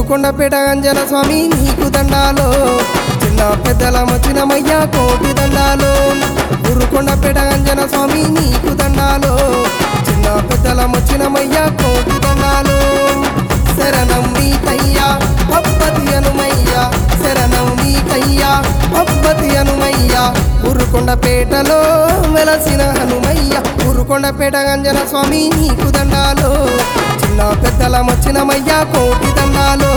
ఊరుకొండపేట అంజన స్వామి నీకు దండాలో చిన్న పెద్దల మచ్చినమయ్యా కోటి దండాలో ఊరుకొండపేట అంజన స్వామి నీకు దండాలో చిన్న పెద్దల మచ్చినమయ్యా కోటి దండాలో శరణం నీకయ్యా పప్పతి అనుమయ్యా శరణం నీకయ్యా పప్పతి అనుమయ్యా ఊరుకొండపేటలో వెలసిన హనుమయ్య ఊరుకొండపేట అంజన స్వామి నీకు దండాలో చిన్న పెద్దల మచ్చినమయ్యా కోటి దండాలో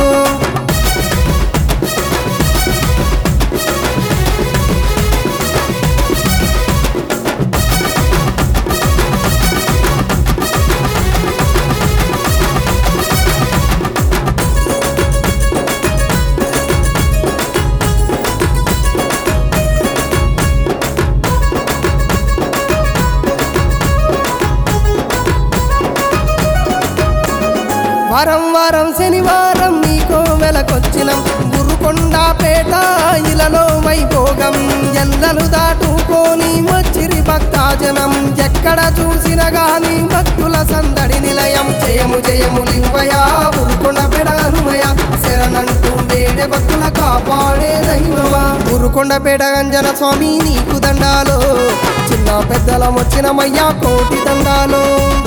వారం వారం శనివారం నీకో వెలకొచ్చినం గురుకొండపేట ఇలలో వైభోగం ఎల్లలు దాటుకొని వచ్చిరి భక్తాజనం ఎక్కడ చూసిన గాని భక్తుల సందడి నిలయం జయము జయము లింగయా గురుకొండపేట హనుమయ శరణంటూ వేడే భక్తుల కాపాడే దైవమా గురుకొండపేట అంజన స్వామి నీకు దండాలో చిన్న పెద్దల వచ్చినమయ్యా కోటి దండాలో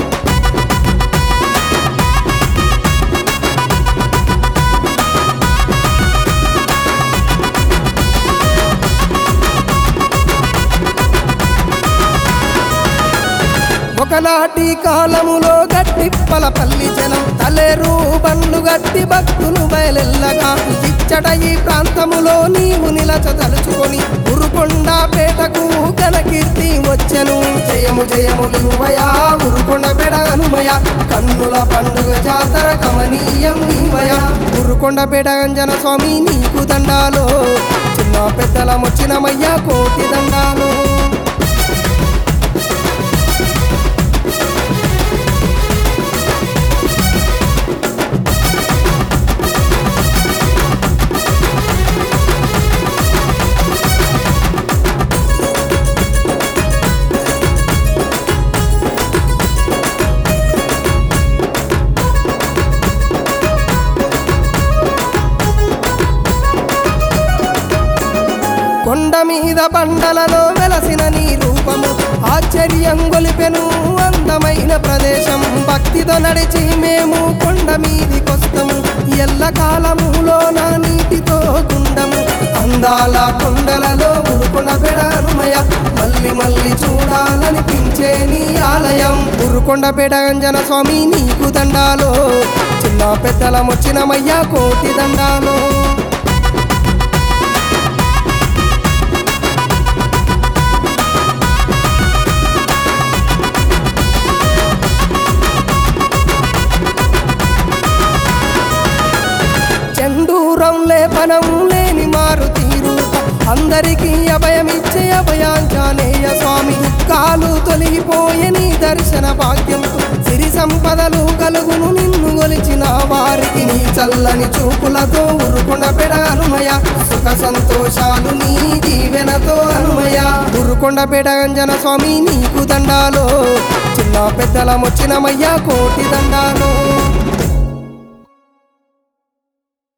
ఒకనాటి కాలములో గట్టిప్పల పల్లి జనం తలేరు బండ్లు గట్టి భక్తులు బయలెల్లగా ఇచ్చట ఈ ప్రాంతములో నీవు నిలచ తలుచుకొని ఉరుకొండ పేటకు ఘనకీర్తి వచ్చెను జయము జయము లింగయా ఉరుకొండ పేట హనుమయ కన్నుల పండుగ జాతర కమనీయం నీవయ ఉరుకొండ పేట అంజన స్వామి నీకు దండాలో చిన్న పెద్దల మొచ్చినమయ్యా కోటి దండాలో కొండ మీద బండలలో వెలసిన నీ రూపము ఆశ్చర్యం గొలిపెను అందమైన ప్రదేశం భక్తితో నడిచి మేము కొండ మీదికొస్తాము ఎల్ల కాలములో నా నీటితో గుండము అందాల కొండలలో ఉరుకొండ పెడనుమయ మళ్ళీ మళ్ళీ చూడాలనిపించే నీ ఆలయం ఉరుకొండ పెడ అంజన స్వామి నీకు దండాలో చిన్న పెద్దల మొచ్చినమయ్యా కోటి దండాలో చెండూరం లేపనం లేని మారు తీరు అందరికీ అభయమిచ్చే అభయాంజనేయ స్వామి కాలు తొలగిపోయే నీ దర్శన భాగ్యం సిరి సంపదలు కలుగును నిన్ను గొలిచిన వారికి నీ చల్లని చూపులతో ఉరుకొండ పెడ హనుమయ సుఖ సంతోషాలు నీ దీవెనతో హనుమయ ఉరుకొండ పెడ అంజన స్వామి నీకు దండాలో చిన్న పెద్దల మొచ్చినమయ్యా కోటి దండాలో